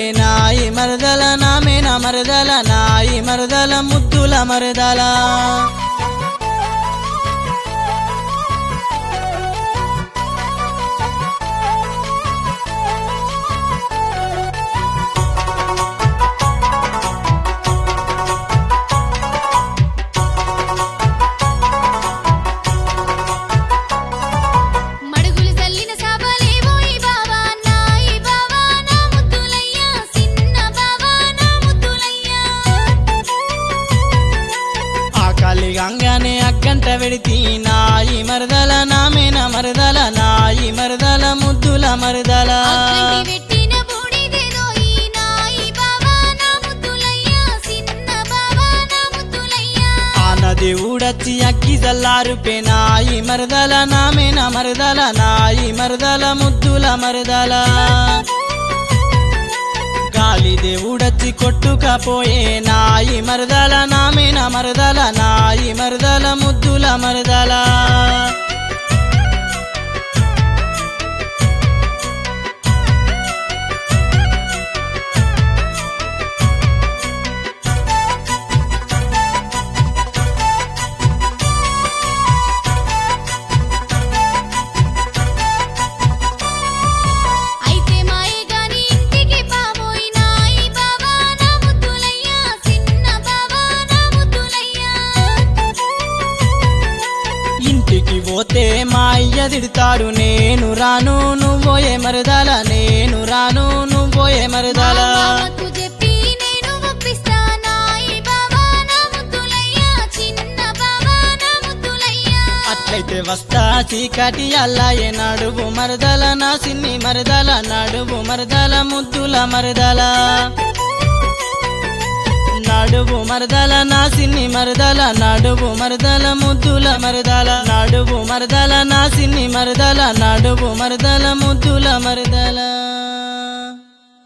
నాయి మరదల నామేన మరదల నాయి మరదల ముద్దుల మరదల మడుగులు చల్లిన సాబలేవోయి బావా నాయి బావా నా ముద్దులయ్యా చిన్న బావా నా ముద్దులయ్యా ఆకలి గంగానే అగ్గంట వెడితి నాయి మరదల నామేన మరదల నాయి మరదల ముద్దుల మరదల అక్కడి పెట్టిన బూడిదేదోయి నాయి బావా నా ముద్దులయ్యా చిన్న బావా నా ముద్దులయ్యా ఆ నది ఊడచ్చి అగ్గి జల్లారుపే నాయి మరదల నామేన మరదల నాయి మరదల ముద్దుల మరదల గాలి దేవుడచ్చి కొట్టుకపోయే నాయి మరదల నామేన మరదల నాయి మరదల ముద్దుల మరదల అయితే మాయే గాని ఇంటికి బావోయి నాయి బావా నా ముద్దులయ్యా చిన్న బావా నా ముద్దులయ్యా ఇంటికి పోతే మా అయ్య తిడతాడు నేను రాను నువ్వోయే మరదల నేను రాను నువ్వోయే మరదల మామకు చెప్పి నేను ఒప్పిస్తా నాయి బావా నా ముద్దులయ్యా చిన్న బావా నా ముద్దులయ్యా అట్లయితే వస్తా చీకటి అల్లాయే నడువు మరదల నా సిన్ని మరదల నడువు మరదల ముద్దుల మరదల నడువు మరదల నా సిన్ని మరదల నడువు మరదల ముద్దుల మరదల నడువు మరదల నా సిన్ని మరదల నడువు మరదల ముద్దుల మరదల